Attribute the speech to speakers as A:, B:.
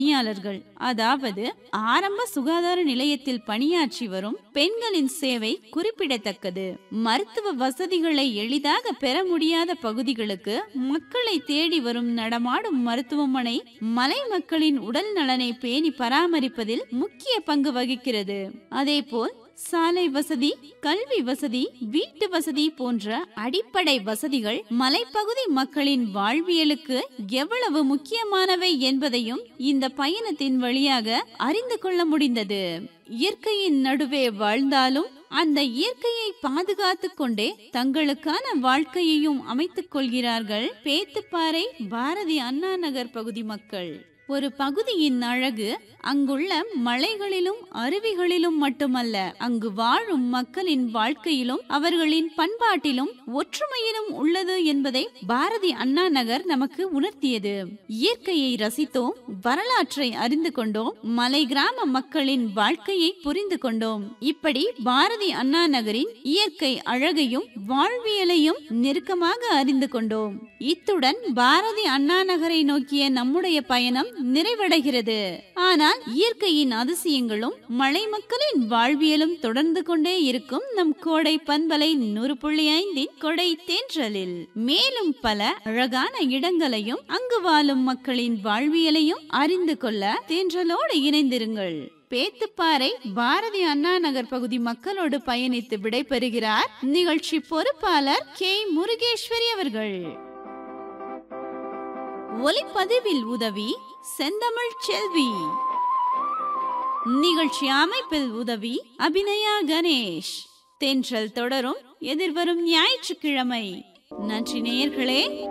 A: பணியாளர்கள் அதாவது ஆரம்ப சுகாதார நிலையத்தில் பணியாற்றி வரும் பெண்களின் சேவை குறிப்பிடத்தக்கது மருத்துவ வசதிகளை எளிதாக பெற முடியாத பகுதிகளுக்கு மக்களை தேடி வரும் நடமாடும் மருத்துவமனை மலை மக்களின் உடல் நலனை பேணி பராமரிப்பதில் முக்கிய பங்கு வகிக்கிறது அதேபோல் சாலை வசதி கல்வி வசதி வீட்டு வசதி போன்ற அடிப்படை வசதிகள் மலைப்பகுதி மக்களின் வாழ்வியலுக்கு எவ்வளவு முக்கியமானவை என்பதையும் இந்த பயணத்தின் வழியாக அறிந்து கொள்ள முடிந்தது இயற்கையின் நடுவே வாழ்ந்தாலும் அந்த இயற்கையை பாதுகாத்துக் கொண்டே தங்களுக்கான வாழ்க்கையையும் அமைத்துக் கொள்கிறார்கள் பேத்துப்பாறை பாரதி அண்ணா நகர் பகுதி மக்கள் ஒரு பகுதியின் அழகு அங்குள்ள மலைகளிலும் அருவிகளிலும் மட்டுமல்ல அங்கு வாழும் மக்களின் வாழ்க்கையிலும் அவர்களின் பண்பாட்டிலும் ஒற்றுமையிலும் உள்ளது என்பதை பாரதி அண்ணா நகர் நமக்கு உணர்த்தியது இயற்கையை ரசித்தோம் வரலாற்றை அறிந்து கொண்டோம் மலை கிராம மக்களின் வாழ்க்கையை புரிந்து கொண்டோம் இப்படி பாரதி அண்ணா நகரின் இயற்கை அழகையும் வாழ்வியலையும் நெருக்கமாக அறிந்து கொண்டோம் இத்துடன் பாரதி அண்ணா நகரை நோக்கிய நம்முடைய பயணம் நிறைவடைகிறது ஆனால் இயற்கையின் அதிசயங்களும் மலை மக்களின் வாழ்வியலும் தொடர்ந்து கொண்டே இருக்கும் நம் கோடை பண்பலை நூறு புள்ளி ஐந்தின் கொடை தேன்றலில் மேலும் பல அழகான இடங்களையும் அங்கு வாழும் மக்களின் வாழ்வியலையும் அறிந்து கொள்ள தேன்றலோடு இணைந்திருங்கள் பேத்துப்பாறை பாரதி அண்ணா நகர் பகுதி மக்களோடு பயணித்து விடைபெறுகிறார் நிகழ்ச்சி பொறுப்பாளர் கே முருகேஸ்வரி அவர்கள் ஒலிப்பதிவில் உதவி செந்தமிழ் செல்வி நிகழ்ச்சி அமைப்பில் உதவி அபிநயா கணேஷ் தென்றல் தொடரும் எதிர்வரும் ஞாயிற்றுக்கிழமை நன்றி நேயர்களே